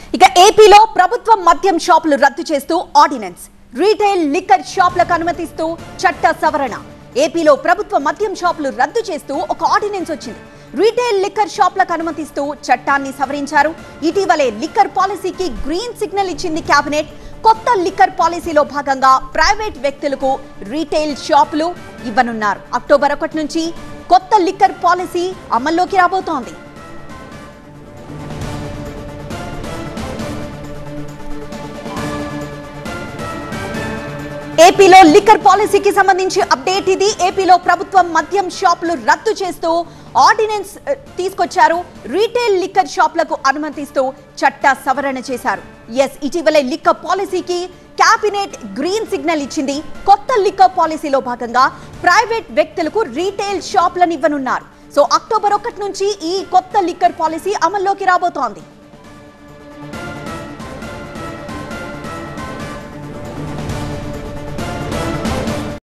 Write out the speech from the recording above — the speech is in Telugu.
ఇక ఏపీలో ప్రభుత్వం మద్యం షాపులు రద్దు చేస్తూ ఆర్డినెన్స్ రీటైల్ లిక్కర్ షాపులకు అనుమతిస్తూ చట్ట సవరణ ఏపీలో ప్రభుత్వ మద్యం షాపులు రద్దు చేస్తూ ఒక ఆర్డినెన్స్ వచ్చింది రీటైల్ లిక్కర్ షాపులకు అనుమతిస్తూ చట్టాన్ని సవరించారు ఇటీవలే లిక్కర్ పాలసీకి గ్రీన్ సిగ్నల్ ఇచ్చింది కేబినెట్ కొత్త లిక్కర్ పాలసీలో భాగంగా ప్రైవేట్ వ్యక్తులకు రీటైల్ షాపులు ఇవ్వనున్నారు అక్టోబర్ ఒకటి నుంచి కొత్త లిక్కర్ పాలసీ అమల్లోకి రాబోతోంది ఏపీలో లిక్కర్ పాలసీకి సంబంధించి అప్డేట్ ఇది ఏపీలో ప్రభుత్వం మద్యం షాపులు రద్దు చేస్తూ ఆర్డినెన్స్ ఆ, తీసుకొచ్చారు రీటైల్ లిక్కర్ షాపులకు అనుమతిస్తూ చట్ట సవరణ చేశారు ఎస్ ఇటీవలే లిక్కర్ పాలసీకి కేబినెట్ గ్రీన్ సిగ్నల్ ఇచ్చింది కొత్త లిక్కర్ పాలసీలో భాగంగా ప్రైవేట్ వ్యక్తులకు రీటైల్ షాపులను ఇవ్వనున్నారు సో అక్టోబర్ ఒకటి నుంచి ఈ కొత్త లిక్కర్ పాలసీ అమల్లోకి రాబోతోంది